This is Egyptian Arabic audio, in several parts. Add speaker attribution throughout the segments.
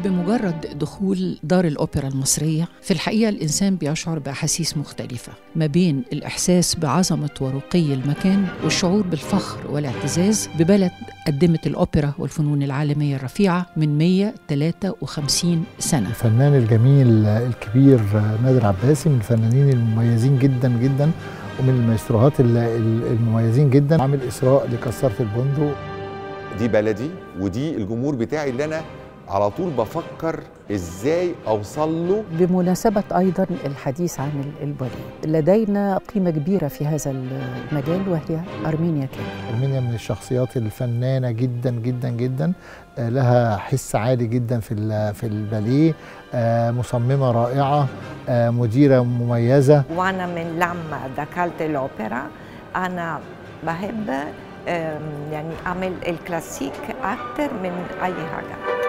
Speaker 1: بمجرد دخول دار الأوبرا المصرية في الحقيقة الإنسان بيشعر بأحاسيس مختلفة ما بين الإحساس بعظمة ورقي المكان والشعور بالفخر والاعتزاز ببلد قدمت الأوبرا والفنون العالمية الرفيعة من 153 سنة
Speaker 2: الفنان الجميل الكبير نادر عباسي من الفنانين المميزين جدا جدا ومن المايستروهات ال- ال- المميزين جدا عامل إسراء لكسرة البندق
Speaker 3: دي بلدي ودي الجمهور بتاعي اللي انا على طول بفكر ازاي اوصل له
Speaker 4: بمناسبة أيضا الحديث عن ال- الباليه لدينا قيمة كبيرة في هذا المجال وهي أرمينيا كان
Speaker 2: أرمينيا من الشخصيات الفنانة جدا جدا جدا آه، لها حس عالي جدا في ال- في الباليه آه، مصممة رائعة آه، مديرة مميزة
Speaker 5: وانا من لما دخلت الاوبرا انا بحب أم، يعني اعمل الكلاسيك اكتر من اي حاجه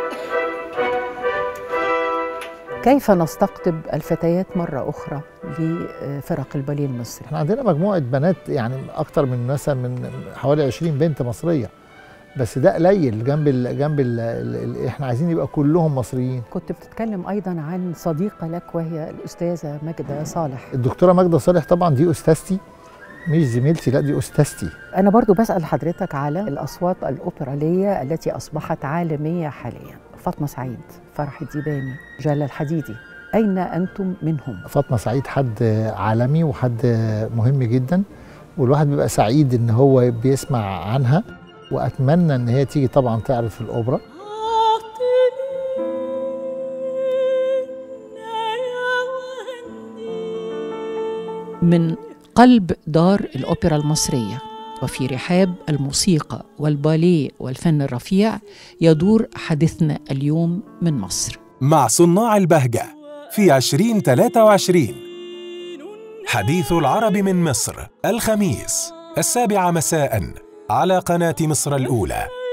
Speaker 4: كيف نستقطب الفتيات مرة أخرى لفرق الباليه المصري
Speaker 2: احنا عندنا مجموعة بنات يعني أكتر من مثلا من حوالي 20 بنت مصرية بس ده قليل جنب ال جنب ال ال احنا عايزين يبقى كلهم مصريين
Speaker 4: كنت بتتكلم أيضا عن صديقة لك وهي الأستاذة ماجدة صالح
Speaker 2: الدكتورة ماجدة صالح طبعا دي أستاذتي مش زميلتي لا دي أستاذتي
Speaker 4: أنا برضو بسأل حضرتك على الأصوات الأوبرالية التي أصبحت عالمية حاليا فاطمة سعيد فرح الديباني جلال الحديدي أين أنتم منهم؟
Speaker 2: فاطمة سعيد حد عالمي وحد مهم جدا والواحد بيبقى سعيد ان هو بيسمع عنها واتمنى ان هي تيجي طبعا تعرض في الاوبرا
Speaker 1: من قلب دار الأوبرا المصرية وفي رحاب الموسيقى والباليه والفن الرفيع يدور حديثنا اليوم من مصر
Speaker 6: مع صناع البهجة في 2023 حديث العرب من مصر الخميس السابعة مساء على قناة مصر الأولى